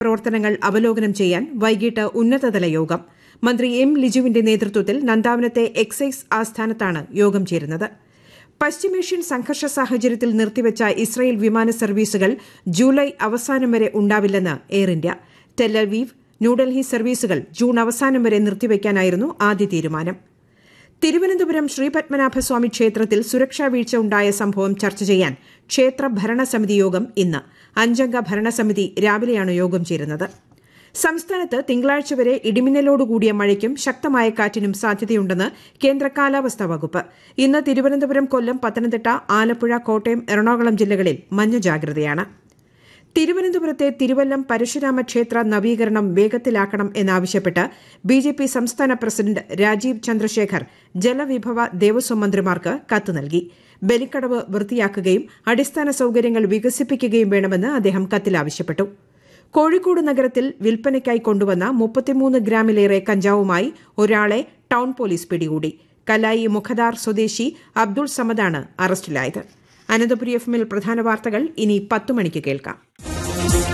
പ്രവർത്തനങ്ങൾ അവലോകനം ചെയ്യാൻ വൈകിട്ട് ഉന്നതതല യോഗം മന്ത്രി എം ലിജുവിന്റെ നേതൃത്വത്തിൽ നന്ദാവനത്തെ എക്സൈസ് ആസ്ഥാനത്താണ് യോഗം ചേരുന്നത് പശ്ചിമേഷ്യൻ സംഘർഷ സാഹചര്യത്തിൽ നിർത്തിവച്ച ഇസ്രയേൽ വിമാന സർവീസുകൾ ജൂലൈ അവസാനം വരെ ഉണ്ടാവില്ലെന്ന് എയർ ഇന്ത്യ ടെലവീവ് ന്യൂഡൽഹി സർവീസുകൾ ജൂൺ അവസാനം വരെ നിർത്തിവയ്ക്കാനായിരുന്നു ആദ്യ തീരുമാനം തിരുവനന്തപുരം ശ്രീപത്മനാഭസ്വാമി ക്ഷേത്രത്തിൽ സുരക്ഷാ വീഴ്ച ഉണ്ടായ സംഭവം ചർച്ച ചെയ്യാൻ ക്ഷേത്ര ഭരണസമിതി യോഗം ഇന്ന് അഞ്ചംഗ ഭരണസമിതി രാവിലെയാണ് യോഗം ചേരുന്നത് സംസ്ഥാനത്ത് തിങ്കളാഴ്ച വരെ ഇടിമിന്നലോടുകൂടിയ മഴയ്ക്കും ശക്തമായ കാറ്റിനും സാധ്യതയുണ്ടെന്ന് കേന്ദ്ര കാലാവസ്ഥാ വകുപ്പ് ഇന്ന് തിരുവനന്തപുരം കൊല്ലം പത്തനംതിട്ട ആലപ്പുഴ കോട്ടയം എറണാകുളം ജില്ലകളിൽ മഞ്ഞ ജാഗ്രതയാണ് തിരുവനന്തപുരത്തെ തിരുവല്ലം പരശുരാമ ക്ഷേത്ര നവീകരണം വേഗത്തിലാക്കണം എന്നാവശ്യപ്പെട്ട് ബിജെപി സംസ്ഥാന പ്രസിഡന്റ് രാജീവ് ചന്ദ്രശേഖർ ജലവിഭവ ദേവസ്വം മന്ത്രിമാർക്ക് കത്ത് നൽകി ബലിക്കടവ് വൃത്തിയാക്കുകയും അടിസ്ഥാന സൌകര്യങ്ങൾ വികസിപ്പിക്കുകയും വേണമെന്ന് അദ്ദേഹം കത്തിൽ ആവശ്യപ്പെട്ടു കോഴിക്കോട് നഗരത്തിൽ വിൽപ്പനയ്ക്കായി കൊണ്ടുവന്ന മുപ്പത്തിമൂന്ന് ഗ്രാമിലേറെ കഞ്ചാവുമായി ഒരാളെ ടൌൺ പോലീസ് പിടികൂടി കലായി മുഖദാർ സ്വദേശി അബ്ദുൾ സമദാണ് അറസ്റ്റിലായത് അനന്തപുരി എഫ് എമ്മിൽ പ്രധാന വാർത്തകൾ ഇനി പത്ത് മണിക്ക് കേൾക്കാം